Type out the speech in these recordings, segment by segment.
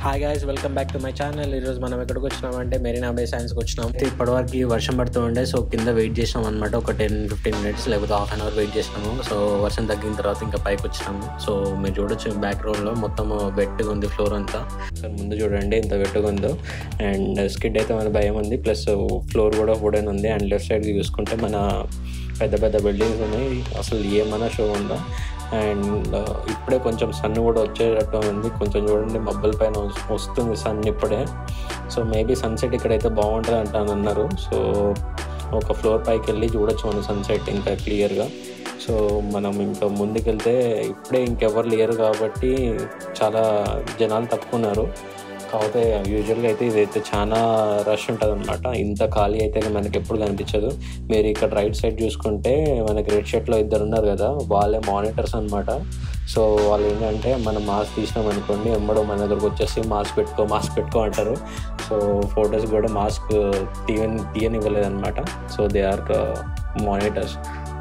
Hi guys welcome back to my channel ఈరోజు మనం ఎక్కడికి వచ్చినామంటే మెరీనా బే సైన్స్కి వచ్చినాం అయితే ఇప్పటివరకు వర్షం పడుతూ ఉండే సో కింద వెయిట్ చేసినాం అనమాట ఒక టెన్ ఫిఫ్టీన్ మినిట్స్ లేకపోతే హాఫ్ అన్ అవర్ వెయిట్ చేసినాము సో వర్షం తగ్గిన తర్వాత ఇంకా పైకి వచ్చినాము సో మీరు చూడొచ్చు బ్యాక్గ్రౌండ్లో మొత్తం వెట్గా ఉంది ఫ్లోర్ అంతా సో ముందు చూడండి ఇంత వెట్టుగా ఉందో అండ్ స్కిడ్ అయితే మన భయం ఉంది ప్లస్ ఫ్లోర్ కూడా వుడెన్ ఉంది అండ్ లెఫ్ట్ సైడ్ చూసుకుంటే మన పెద్ద పెద్ద బిల్డింగ్స్ ఉన్నాయి అసలు ఏమన్నా షో ఉందా అండ్ ఇప్పుడే కొంచెం సన్ కూడా వచ్చేటట్టు ఉంది కొంచెం చూడండి మబ్బుల పైన వస్- వస్తుంది సన్ ఇప్పుడే సో మేబీ సన్సెట్ ఇక్కడైతే బాగుంటుంది అంటాను అన్నారు సో ఒక ఫ్లోర్ పైకి వెళ్ళి చూడొచ్చు మనం సన్సెట్ ఇంకా క్లియర్గా సో మనం ఇంకా ముందుకెళ్తే ఇప్పుడే ఇంకెవరు లేరు కాబట్టి చాలా జనాలు తక్కువ ఉన్నారు కాకపోతే యూజువల్గా అయితే ఇదైతే చాలా రష్ ఉంటుంది అనమాట ఇంత ఖాళీ అయితే మనకి ఎప్పుడు కనిపించదు మీరు ఇక్కడ రైట్ సైడ్ చూసుకుంటే మనకి రెడ్ షర్ట్లో ఇద్దరు ఉన్నారు కదా వాళ్ళే మానిటర్స్ అనమాట సో వాళ్ళు ఏంటంటే మనం మాస్క్ తీసినాం అనుకోండి ఎమ్మడో మన దగ్గరకు వచ్చేసి మాస్క్ పెట్టుకో మాస్క్ పెట్టుకో అంటారు సో ఫొటోస్ కూడా మాస్క్ తీయని తీయనివ్వలేదు అనమాట so they are monitors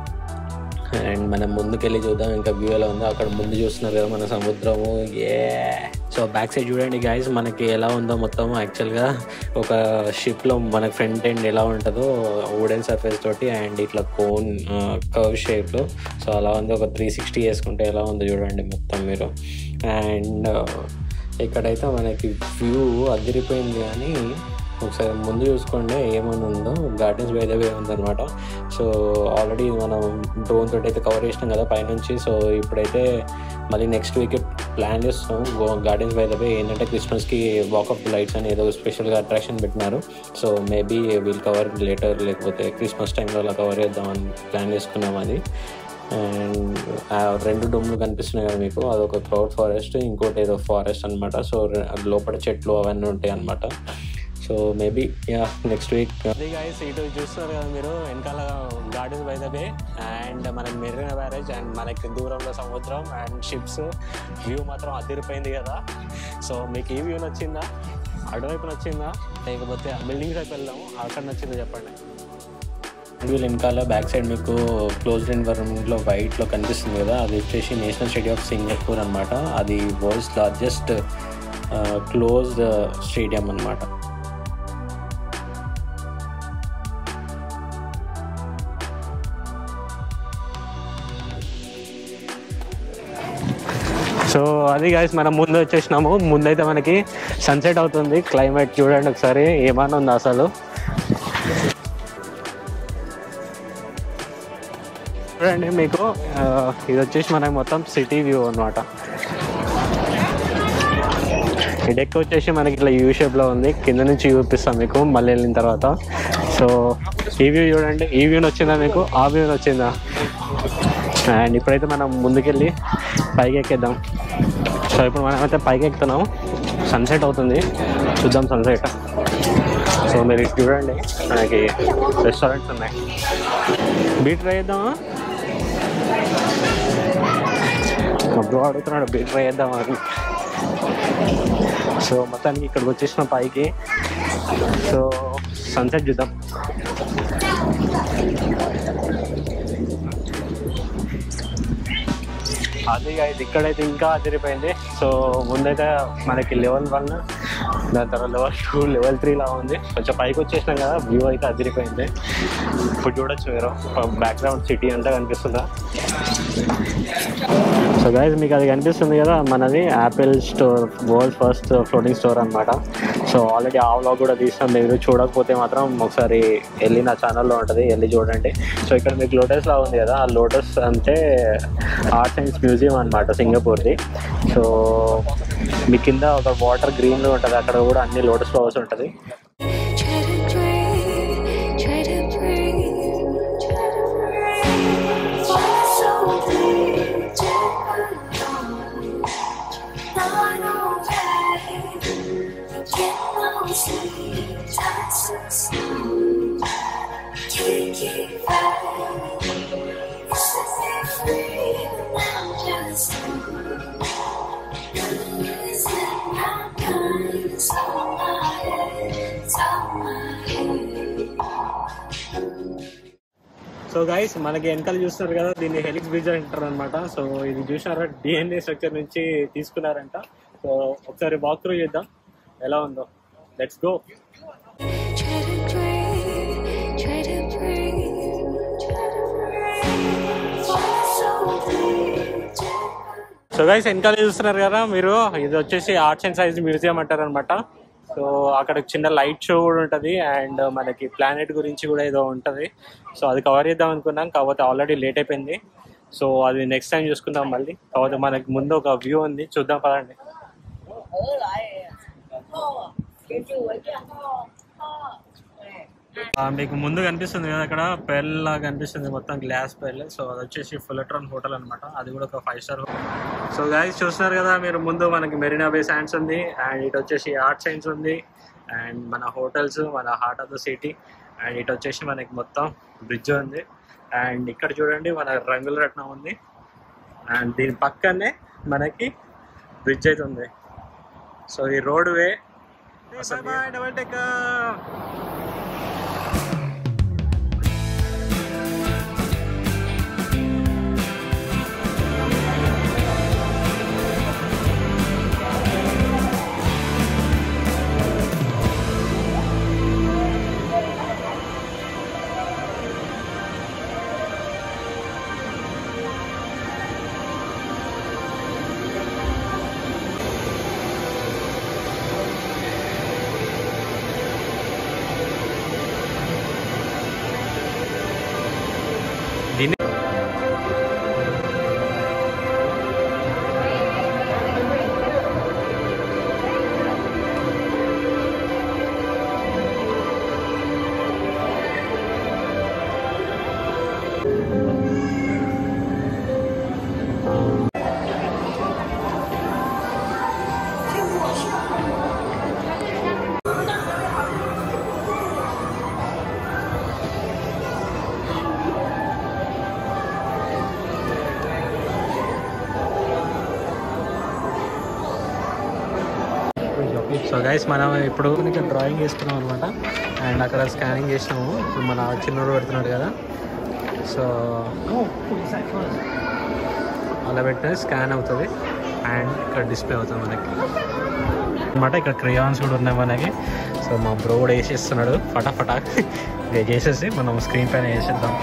and మనం ముందుకెళ్ళి చూద్దాం ఇంకా వ్యూ ఎలా ఉందో అక్కడ ముందు చూస్తున్నారు కదా మన సముద్రము ఏ సో బ్యాక్ సైడ్ చూడండి గాయస్ మనకి ఎలా ఉందో మొత్తం యాక్చువల్గా ఒక షిప్లో మనకి ఫ్రంట్ ఎండ్ ఎలా ఉంటుందో వుడెన్ సర్ఫేస్ తోటి అండ్ ఇట్లా కోన్ కర్వ్ షేప్లో సో అలా ఉంది ఒక త్రీ సిక్స్టీ వేసుకుంటే ఎలా ఉందో చూడండి మొత్తం మీరు అండ్ ఇక్కడైతే మనకి వ్యూ అదిరిపోయింది కానీ ఒకసారి ముందు చూసుకోండి ఏమైనా ఉందో గార్డెన్స్ బై ద వే ఉందన్నమాట సో ఆల్రెడీ మనం డ్రోన్ తోటి అయితే కవర్ చేసినాం కదా పైనుంచి సో ఇప్పుడైతే మళ్ళీ నెక్స్ట్ వీక్ ప్లాన్ చేస్తాం గార్డెన్స్ బై ద వే ఏంటంటే క్రిస్మస్కి వాకప్ లైట్స్ అని ఏదో స్పెషల్గా అట్రాక్షన్ పెట్టినారు so maybe we'll cover later లేకపోతే క్రిస్మస్ టైంలో అలా కవర్ చేద్దామని ప్లాన్ చేసుకున్నాం అది అండ్ ఆ రెండు డొమ్లు కనిపిస్తున్నాయి కదా మీకు అదొక క్రౌడ్ ఫారెస్ట్ ఇంకోటి ఏదో ఫారెస్ట్ అనమాట సో లోపల చెట్లు అవన్నీ ఉంటాయి అనమాట so maybe yeah next week అది గైస్ ఇటు చూస్తున్నారు కదా మీరు వెనకాల Gardens by the Bay and మనకి మెరీనా బ్యారేజ్ అండ్ మనకి దూరంలో సముద్రం అండ్ షిప్స్ వ్యూ మాత్రం అదిరిపోయింది కదా సో మీకు ఈ వ్యూ నచ్చిందా అటువైపు నచ్చిందా లేకపోతే బిల్డింగ్స్ వైపు వెళ్దాము అక్కడ నచ్చిందో చెప్పండి వీళ్ళ వెనకాల బ్యాక్ సైడ్ మీకు క్లోజ్డ్ ఎన్వైరన్మెంట్లో వైట్లో కనిపిస్తుంది కదా అది వచ్చేసి నేషనల్ స్టేడియం ఆఫ్ సింగపూర్ అనమాట అది వరల్డ్స్ లార్జెస్ట్ క్లోజ్డ్ స్టేడియం అనమాట సో అది గాయస్ మనం ముందు వచ్చేసినాము ముందైతే మనకి సన్సెట్ అవుతుంది క్లైమేట్ చూడండి ఒకసారి ఏమన్నా ఉంది అసలు చూడండి మీకు ఆ, ఇది వచ్చేసి మనకి మొత్తం సిటీ వ్యూ అన్నమాట ఈ డెక్ వచ్చేసి మనకి ఇట్లా యూ షేప్లో ఉంది కింద నుంచి చూపిస్తాం మీకు మళ్ళీ వెళ్ళిన తర్వాత సో ఈ వ్యూ చూడండి ఈ వ్యూ వచ్చిందా మీకు ఆ వ్యూ వచ్చిందా అండ్ ఇప్పుడైతే మనం ముందుకెళ్ళి పైకి ఎక్కేద్దాం సో ఇప్పుడు మనమైతే పైకి ఎక్కుతున్నాం సన్సెట్ అవుతుంది చూద్దాం సన్సెట్ సో మీరు ఇటు చూడండి మనకి రెస్టారెంట్స్ ఉన్నాయి బీట్ ట్రై చేద్దామా బ్రో అడుగుతున్నాడు బీట్ ట్రై చేద్దామా అని సో మొత్తానికి ఇక్కడికి వచ్చేసిన పైకి సో సన్సెట్ చూద్దాం అది ఇది ఇక్కడైతే ఇంకా అదిరిపోయింది సో ముందైతే మనకి లెవెల్ వన్ దాని తర్వాత లెవెల్ టూ లెవెల్ త్రీ లా ఉంది కొంచెం పైకి వచ్చేసినాం కదా వ్యూ అయితే అదిరిపోయింది ఇప్పుడు చూడొచ్చు మీరు బ్యాక్గ్రౌండ్ సిటీ అంతా కనిపిస్తుందా సో గైజ్ మీకు అది కనిపిస్తుంది కదా మనది Apple store world first floating store అన్నమాట సో ఆల్రెడీ ఆ వ్లాగ్ కూడా తీస్తాం మీరు చూడకపోతే మాత్రం ఒకసారి వెళ్ళి నా ఛానల్లో ఉంటుంది వెళ్ళి చూడండి సో ఇక్కడ మీకు లోటస్ లా ఉంది కదా ఆ లోటస్ అంటే ఆర్ట్ సైన్స్ మ్యూజియం అనమాట సింగపూర్ది సో మీ కింద ఒక వాటర్ గ్రీన్లో ఉంటుంది అక్కడ కూడా అన్ని లోటస్ ఫ్లవర్స్ ఉంటుంది Try to breathe, try to breathe, try to breathe. Fall so deep, not okay. Get no sleep, time so slow. Can't keep fighting. It's a bit free, I'm just It's in my mind, it's on my head, it's on my head. So guys మనకి వెనకాల చూస్తున్నారు కదా దీన్ని helix bridge అంటారు అనమాట so ఇది చూసారా DNA structure నుంచి తీసుకున్నారంట సో ఒకసారి వాక్ త్రూ చేద్దాం ఎలా ఉందో let's go Try to breathe, try to breathe, try to breathe. Fall so deep. So guys వెనకాల చూస్తున్నారు కదా మీరు ఇది వచ్చేసి ఆర్ట్స్ అండ్ సైన్స్ మ్యూజియం అంటారు అనమాట సో అక్కడ చిన్న లైట్ షో కూడా ఉంటుంది అండ్ మనకి ప్లానెట్ గురించి కూడా ఏదో ఉంటుంది సో అది కవర్ చేద్దాం అనుకున్నాం కాకపోతే ఆల్రెడీ లేట్ అయిపోయింది సో అది నెక్స్ట్ టైం చూసుకుందాం మళ్ళీ కాకపోతే మనకి ముందు ఒక వ్యూ ఉంది చూద్దాం పదండి ఆ, మీకు ముందు కనిపిస్తుంది కదా అక్కడ పెల్ లాగా కనిపిస్తుంది మొత్తం గ్లాస్ పెల్ సో అది వచ్చేసి ఫుల్లట్రాన్ హోటల్ అనమాట అది కూడా ఒక ఫైవ్ స్టార్ సో గైస్ చూస్తున్నారు కదా మీరు ముందు మనకి మెరీనా బే సైన్స్ ఉంది అండ్ ఇటు వచ్చేసి ఆర్ట్ సైన్స్ ఉంది అండ్ మన హోటల్స్ మన heart of the city and ఇటు వచ్చేసి మనకి మొత్తం బ్రిడ్జ్ ఉంది అండ్ ఇక్కడ చూడండి మన రంగుల రత్నం ఉంది అండ్ దీని పక్కనే మనకి బ్రిడ్జ్ అయితే ఉంది సో ఈ రోడ్ వే డబల్ టెక్కర్ దీన్ని సో గైస్ మనం ఇప్పుడు కొంచెం డ్రాయింగ్ చేసుకున్నాం అనమాట అండ్ అక్కడ స్కానింగ్ చేసినాము ఇప్పుడు మన చిన్నోడు పెడుతున్నాడు కదా సో అలా పెట్టిన స్కాన్ అవుతుంది అండ్ ఇక్కడ డిస్ప్లే అవుతుంది మనకి అనమాట ఇక్కడ క్రియాన్స్ కూడా ఉన్నాయి మనకి సో మా బ్రో కూడా వేసేస్తున్నాడు ఫటాఫటా ఇక చేసేసి మనం స్క్రీన్ పైన వేసేద్దాం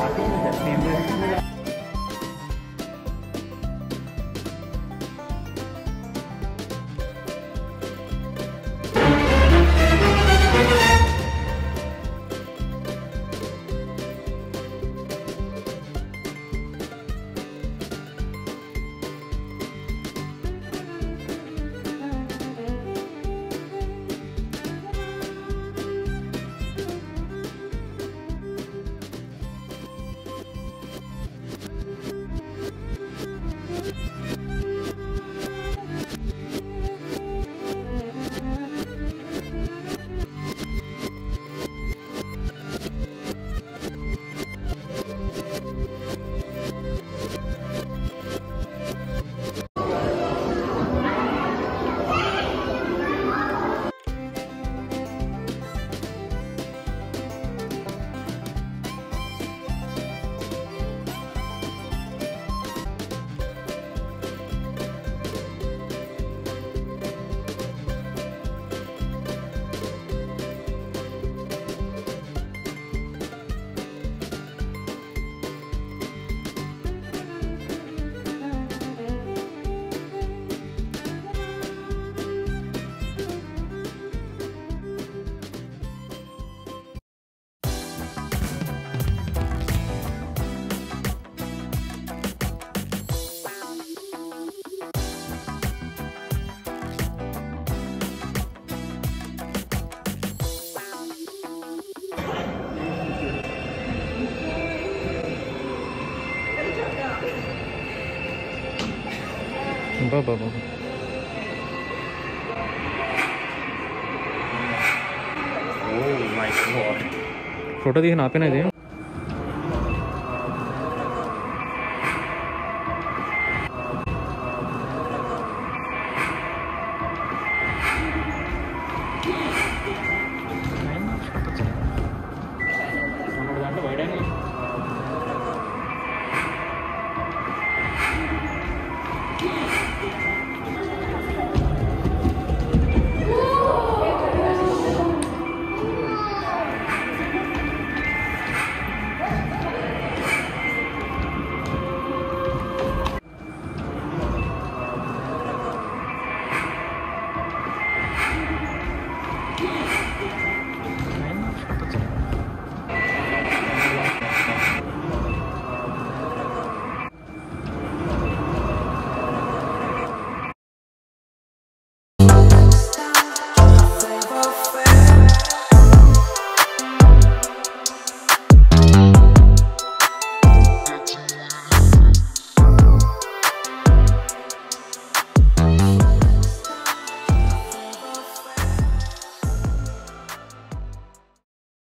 బాబా ఫోటో తీసి నాపేనా ఇది